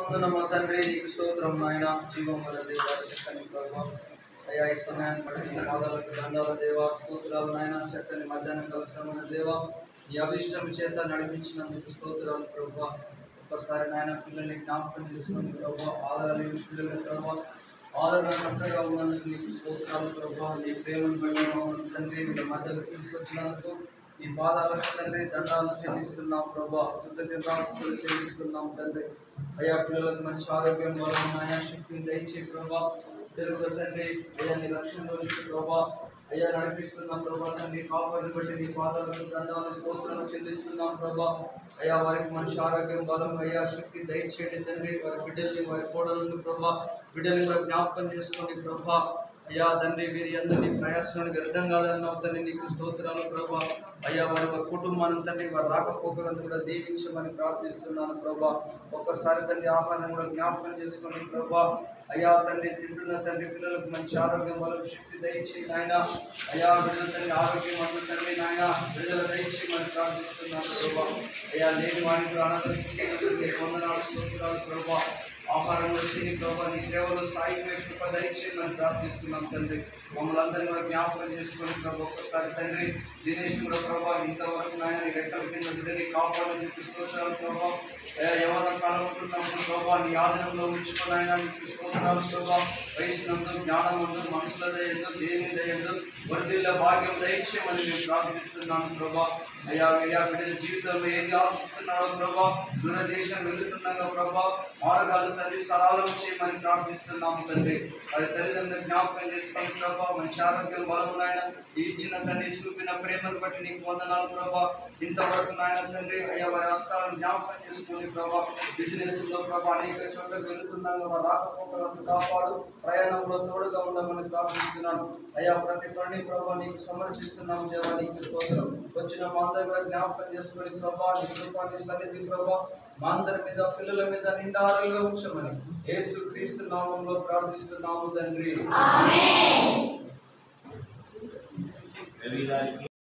వందనము తండ్రి నీకు స్తోత్రం నాయన జీవం గల దేవ చక్కని ప్రభావ అయ్యా ఈ సమయాన్ని బట్టి నీ పాదాలకు దండాల దేవ స్తోత్రాలు నాయన చక్కని మధ్యాహ్నం కలసమైన దేవ ఈ అభిష్టం చేత నడిపించినందుకు స్తోత్రాలు ప్రభావ ఒక్కసారి నాయన పిల్లల్ని జ్ఞాపకం చేసుకుని ప్రభావ ఆదరలేని పిల్లలు ప్రభావ ఆదరణకర్తగా ఉన్నందుకు నీకు స్తోత్రాలు ప్రభావ నీ ప్రేమను బట్టి మమ్మల్ని తండ్రి నీ మధ్యలో తీసుకొచ్చినందుకు ఈ పాదాలకు తండ్రి దండాలు చెల్లిస్తున్నాం ప్రభా కృతజ్ఞతాస్తులు చెల్లిస్తున్నాం తండ్రి అయ్యా పిల్లలకు మంచి ఆరోగ్యం బలం అయా శక్తిని దయచే ప్రభా తెలుగు తండ్రి అయ్యా నీ రక్షణలో నుంచి ప్రభా అయ్యా నడిపిస్తున్నాం ప్రభా తండ్రి కాపాడిని బట్టి నీ పాదాలకు దండాలు స్తోత్రాలు చెల్లిస్తున్నాం ప్రభా అయ్యా వారికి మంచి ఆరోగ్యం బలం అయ్యా శక్తి దయచేయండి తండ్రి వారి బిడ్డల్ని వారి కోడలను ప్రభా బిడ్డల్ని కూడా జ్ఞాపకం చేసుకోండి ప్రభా అయ్యా తండ్రి వీరి అందరినీ ప్రయాసలను వ్యర్థం కాదన్నావు తండ్రి నీకు స్తోత్రాలు ప్రభా అయ్యా వారి వారి కుటుంబాన్ని తండ్రి వారి రాకపోకలను కూడా దీవించమని ప్రార్థిస్తున్నాను ప్రభా ఒక్కసారి తండ్రి ఆహారం కూడా జ్ఞాపకం చేసుకోండి ప్రభా అయ్యా తండ్రి తింటున్న తండ్రి పిల్లలకు మంచి ఆరోగ్యం బలం శక్తి దయచి నాయన అయ్యా బిడ్డల తండ్రి ఆరోగ్యం అందు తండ్రి నాయన బిడ్డల దయచి మరి ప్రార్థిస్తున్నాను ప్రభా అయ్యా లేని వారిని కూడా అనాథలకు వందనాలు స్తోత్రాలు ప్రభా ఆహారం వచ్చి ప్రభా నీ సేవలో సాయి కృప దయచేయమని ప్రార్థిస్తున్నాం తండ్రి మమ్మల్ని అందరినీ కూడా జ్ఞాపకం చేసుకొని ప్రభు ఒక్కసారి తండ్రి దినేష్ కూడా ప్రభా ఇంతవరకు నాయన నీ రెక్కల కింద బిడ్డని కాపాడని చెప్పి స్తోత్రాలు ప్రభా ఎవరి కాలం ఉంటున్నప్పుడు ప్రభా నీ ఆధీనంలో ఉంచుకోనైనా నీకు స్తోత్రాలు ప్రభా వయసునందు జ్ఞానమందు మనసుల దయందు దేని దయందు వర్ధిల్ల భాగ్యం దయచేయమని మేము ప్రార్థిస్తున్నాను ప్రభా అయ్యా అయ్యా బిడ్డల జీవితంలో ఏది ఆశిస్తున్నాడో ప్రభా దూరదేశం వెళుతున్నాగా ప్రభా మార్గాలు తండ్రి సరళం చేయమని ప్రార్థిస్తున్నాము తండ్రి వారి తల్లిదండ్రులు జ్ఞాపకం చేసుకొని ప్రభా మంచి ఆరోగ్యం బలమునైనా ఈ ఇచ్చిన తండ్రి చూపిన ప్రేమను బట్టి నీకు వందనాలు ప్రభా ఇంతవరకు నాయన తండ్రి అయ్యా వారి హస్తాలను జ్ఞాపకం చేసుకొని ప్రభా బిజినెస్ లో ప్రభా అనేక చోట్లకు వెళుతున్నాగా వారి రాకపోకలను కాపాడు ప్రయాణంలో తోడుగా ఉండమని ప్రార్థిస్తున్నాను అయ్యా ప్రతి పని ప్రభా నీకు సమర్పిస్తున్నాము దేవా నీకు స్తోత్రం వచ్చిన మా అందరి కూడా జ్ఞాపకం చేసుకొని ప్రభా నీ కృపాన్ని సన్నిధి ప్రభా మా అందరి మీద పిల్లల మీద నిండారుగా ఉంచమని యేసు క్రీస్తు నామంలో ప్రార్థిస్తున్నాము తండ్రి రవి గారికి